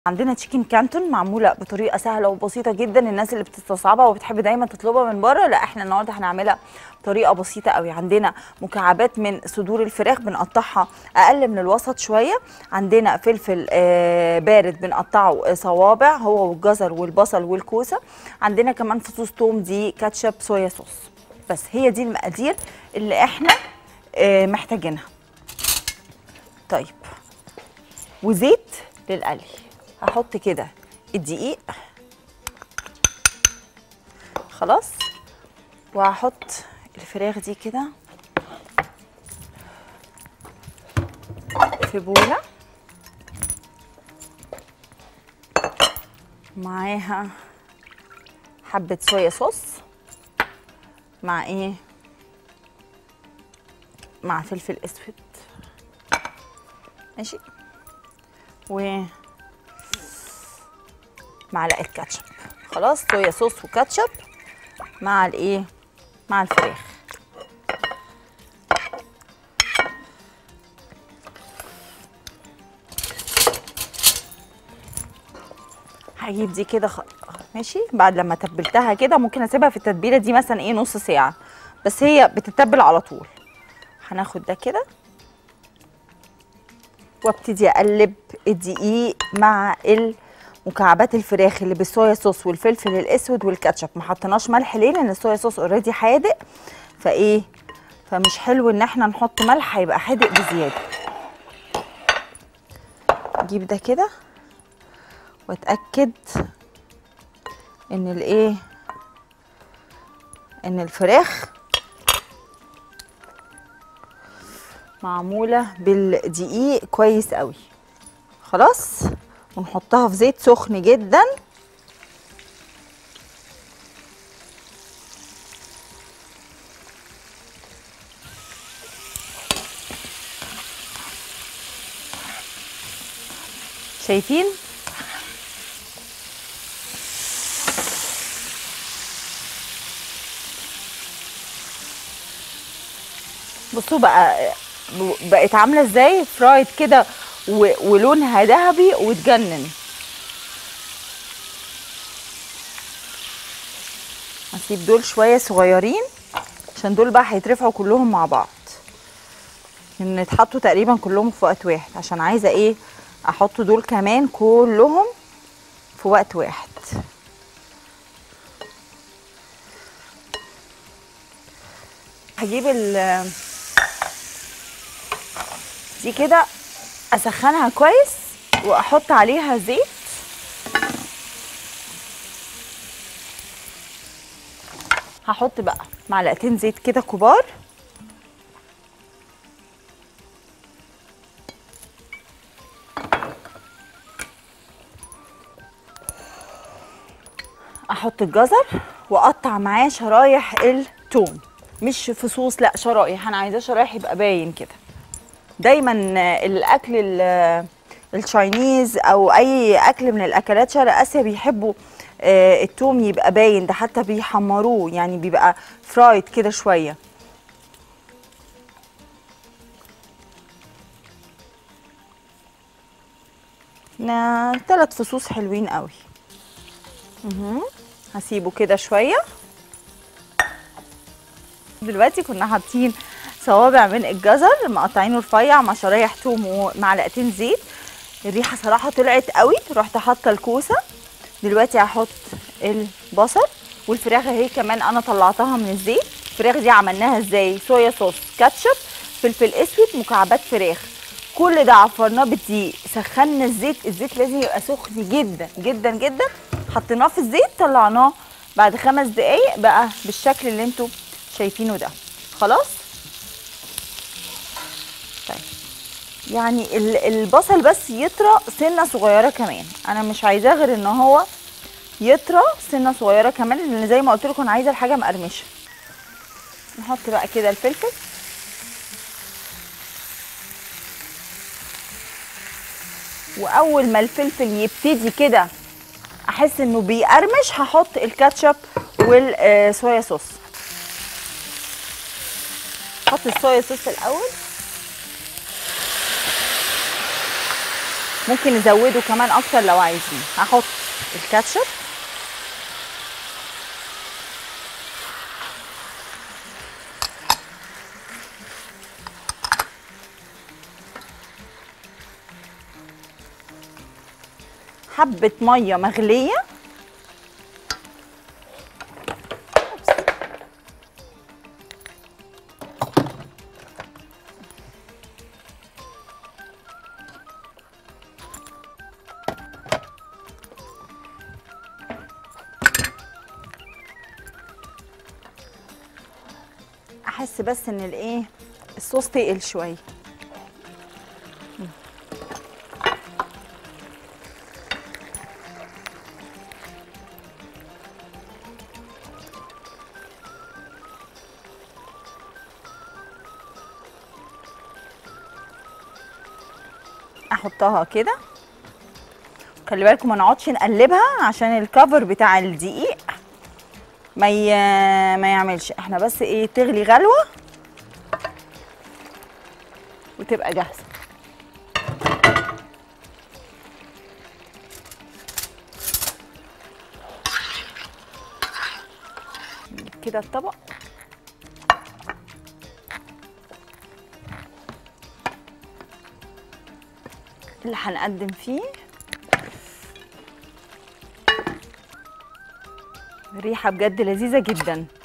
عندنا تشيكن كانتون معموله بطريقه سهله وبسيطه جدا الناس اللي بتستصعبها وبتحب دايما تطلبها من بره لا احنا النهارده هنعملها بطريقه بسيطه قوي عندنا مكعبات من صدور الفراخ بنقطعها اقل من الوسط شويه عندنا فلفل آه، بارد بنقطعه آه، صوابع هو والجزر والبصل والكوسه عندنا كمان فصوص توم دي كاتشب صويا صوص بس هي دي المقادير اللي احنا آه، محتاجينها طيب وزيت للقلي هحط كده الدقيق خلاص وهحط الفراخ دي كده في بوله معاها حبه صويا صوص مع ايه مع فلفل اسود ماشي و معلقه كاتشب خلاص صويا صوص وكاتشب مع الايه مع الفراخ هجيب دي كده خ... ماشي بعد لما تبلتها كده ممكن اسيبها في التتبيله دي مثلا ايه نص ساعه بس هي بتتبل على طول هناخد ده كده وابتدي اقلب الدقيق مع مكعبات الفراخ اللي بالصويا صوص والفلفل الاسود والكاتشب ما حطيناش ملح ليه لان الصويا صوص اوريدي حادق فايه فمش حلو ان احنا نحط ملح هيبقى حادق بزياده اجيب ده كده واتاكد ان الايه ان الفراخ معموله بالدقيق كويس قوي خلاص ونحطها في زيت سخن جدا شايفين بصوا بقى بقت عامله ازاي فرايد كده و- ولونها ذهبي وتجنن هسيب دول شويه صغيرين عشان دول بقى هيترفعوا كلهم مع بعض ان يتحطوا تقريبا كلهم في وقت واحد عشان عايزه ايه احط دول كمان كلهم في وقت واحد هجيب ال دي كده اسخنها كويس واحط عليها زيت هحط بقى معلقتين زيت كده كبار احط الجزر واقطع معاه شرايح التوم مش فصوص لا شرايح انا عايزاه شرايح يبقى باين كده دايما الاكل ال- التشاينيز او اي اكل من الاكلات شرق اسيا بيحبوا آه، التوم يبقى باين ده حتى بيحمروه يعني بيبقى فرايد كده شويه نا ثلاث فصوص حلوين قوي مهم. هسيبه كده شويه دلوقتي كنا حاطين صوابع من الجزر مقطعينه رفيع مع شرايح توم ومعلقتين زيت الريحه صراحه طلعت قوي رحت حاطه الكوسه دلوقتي هحط البصل والفراخ اهي كمان انا طلعتها من الزيت الفراخ دي عملناها ازاي صويا صوص كاتشب فلفل اسود مكعبات فراخ كل ده عفرناه بالدقيق سخنا الزيت الزيت لازم يبقى سخن جدا جدا جدا حطيناه في الزيت طلعناه بعد خمس دقايق بقى بالشكل اللي انتوا شايفينه ده خلاص طيب يعني ال- البصل بس يطرى سنه صغيره كمان انا مش عايزاه غير ان هو يطرى سنه صغيره كمان لان زي ما قلت لكم انا عايزه الحاجه مقرمشه نحط بقى كده الفلفل واول ما الفلفل يبتدي كده احس انه بيقرمش هحط الكاتشب والصويا صوص احط الصويا صوص الاول ممكن نزوده كمان اكتر لو عايزين هحط الكاتشب حبة مية مغلية احس بس ان الايه الصوص تقل شويه احطها كده خلي بالكم ما نقعدش نقلبها عشان الكفر بتاع الدقيق ما ي... ما يعملش احنا بس ايه تغلي غلوه وتبقى جاهزه نجيب كده الطبق اللي هنقدم فيه ريحه بجد لذيذه جدا